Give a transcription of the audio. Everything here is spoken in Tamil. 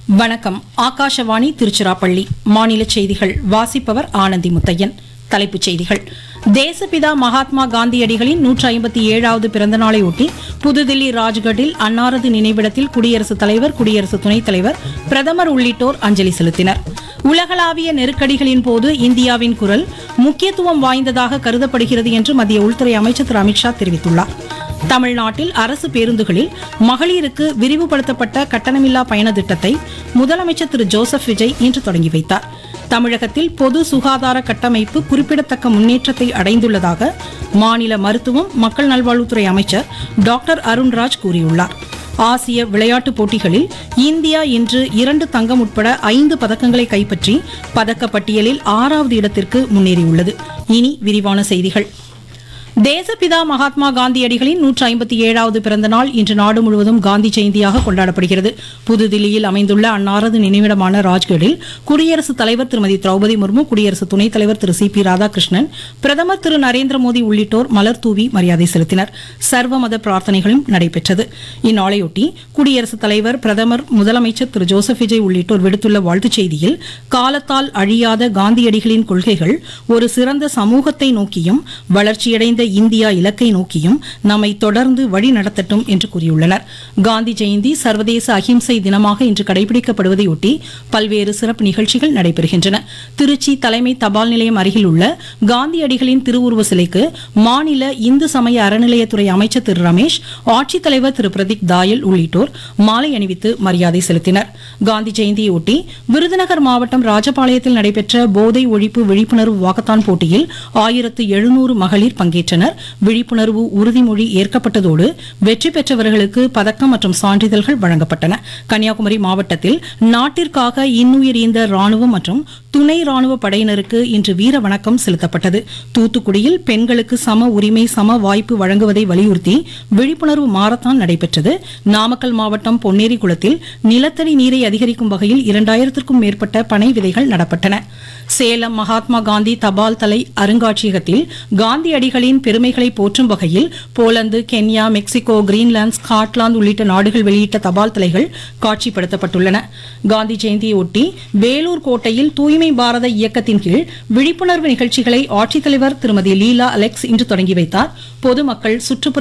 வணக்கம் ஆகாஷவாணி திருச்சிராப்பள்ளி மாநில செய்திகள் வாசிப்பவர் ஆனந்தி முத்தையன் தலைப்புச் செய்திகள் தேசப்பிதா மகாத்மா காந்தியடிகளின் நூற்று ஐம்பத்தி ஏழாவது பிறந்த நாளையொட்டி புதுதில்லி ராஜ்கட்டில் அன்னாரது நினைவிடத்தில் குடியரசுத் தலைவர் குடியரசு துணைத் தலைவர் பிரதமர் உள்ளிட்டோர் அஞ்சலி செலுத்தினர் உலகளாவிய நெருக்கடிகளின் போது இந்தியாவின் குரல் முக்கியத்துவம் வாய்ந்ததாக கருதப்படுகிறது என்று மத்திய உள்துறை அமைச்சர் திரு அமித்ஷா தெரிவித்துள்ளார் தமிழ்நாட்டில் அரசு பேருந்துகளில் மகளிருக்கு விரிவுபடுத்தப்பட்ட கட்டணமில்லா பயண திட்டத்தை முதலமைச்சர் திரு ஜோசப் விஜய் இன்று தொடங்கி வைத்தார் தமிழகத்தில் பொது சுகாதார கட்டமைப்பு குறிப்பிடத்தக்க முன்னேற்றத்தை அடைந்துள்ளதாக மாநில மருத்துவம் மக்கள் நல்வாழ்வுத்துறை அமைச்சர் டாக்டர் அருண்ராஜ் கூறியுள்ளார் ஆசிய விளையாட்டுப் போட்டிகளில் இந்தியா இன்று இரண்டு தங்கம் உட்பட ஐந்து பதக்கங்களை கைப்பற்றி பதக்கப்பட்டியலில் ஆறாவது இடத்திற்கு முன்னேறியுள்ளது இனி விரிவான செய்திகள் தேசப்பிதா மகாத்மா காந்தியடிகளின் நூற்று ஐம்பத்தி ஏழாவது பிறந்த நாள் இன்று நாடு முழுவதும் காந்தி ஜெயந்தியாக கொண்டாடப்படுகிறது புதுதில்லியில் அமைந்துள்ள அன்னாரது நினைவிடமான ராஜ்கட்டில் குடியரசுத் தலைவர் திருமதி திரௌபதி முர்மு குடியரசு துணைத் தலைவர் திரு சி பி ராதாகிருஷ்ணன் பிரதமர் திரு நரேந்திர மோடி உள்ளிட்டோர் மலர் தூவி மரியாதை செலுத்தினர் சர்வ மத பிரார்த்தனைகளும் நடைபெற்றது இந்நாளையொட்டி குடியரசுத் தலைவர் பிரதமர் முதலமைச்சர் திரு ஜோசப் விஜய் உள்ளிட்டோர் விடுத்துள்ள வாழ்த்துச் செய்தியில் காலத்தால் அழியாத காந்தியடிகளின் கொள்கைகள் ஒரு சிறந்த சமூகத்தை நோக்கியும் வளர்ச்சியடைந்த இந்தியா இலக்கை நோக்கியும் நம்மை தொடர்ந்து வழி நடத்தட்டும் என்று கூறியுள்ளனர் காந்தி ஜெயந்தி சர்வதேச அஹிம்சை தினமாக இன்று கடைபிடிக்கப்படுவதையொட்டி பல்வேறு சிறப்பு நிகழ்ச்சிகள் நடைபெறுகின்றன திருச்சி தலைமை தபால் நிலையம் அருகில் உள்ள காந்தியடிகளின் திருவுருவ சிலைக்கு மாநில இந்து சமய அறநிலையத்துறை அமைச்சர் திரு ரமேஷ் ஆட்சித்தலைவர் திரு பிரதீப் தாயல் உள்ளிட்டோர் மாலை அணிவித்து மரியாதை செலுத்தினர் காந்தி ஜெயந்தியொட்டி விருதுநகர் மாவட்டம் ராஜபாளையத்தில் நடைபெற்ற போதை ஒழிப்பு விழிப்புணர்வு வாக்கத்தான் போட்டியில் ஆயிரத்து எழுநூறு மகளிர் பங்கேற்றனர் விழிப்புணர்வு உறுதிமொழி ஏற்கப்பட்டதோடு வெற்றி பெற்றவர்களுக்கு பதக்கம் மற்றும் சான்றிதழ்கள் வழங்கப்பட்டன கன்னியாகுமரி மாவட்டத்தில் நாட்டிற்காக இன்னுயிர் ஈந்த ராணுவம் மற்றும் துணை ராணுவ படையினருக்கு இன்று வீர வணக்கம் செலுத்தப்பட்டது தூத்துக்குடியில் பெண்களுக்கு சம உரிமை சம வாய்ப்பு வழங்குவதை வலியுறுத்தி விழிப்புணர்வு மாரத்தான் நடைபெற்றது நாமக்கல் மாவட்டம் பொன்னேரிக்குளத்தில் நிலத்தடி நீரை அதிகரிக்கும் வகையில் இரண்டாயிரத்திற்கும் மேற்பட்ட பனை விதைகள் நடப்பட்டன சேலம் மகாத்மா காந்தி தபால் தலை அருங்காட்சியகத்தில் காந்தியடிகளின் பெருமைகளை போற்றும் வகையில் Poland Kenya Mexico Greenland Scotland உள்ளிட்ட நாடுகள் வெளியிட்ட தபால் தலைகள் காட்சிப்படுத்தப்பட்டுள்ளன காந்தி ஜெயந்தியொட்டி வேலூர் கோட்டையில் தூய்மை பாரத இயக்கத்தின் கீழ் விழிப்புணர்வு நிகழ்ச்சிகளை ஆட்சித்தலைவர் திருமதி லீலா அலெக்ஸ் இன்று தொடங்கி வைத்தார் பொதுமக்கள் சுற்றுப்புற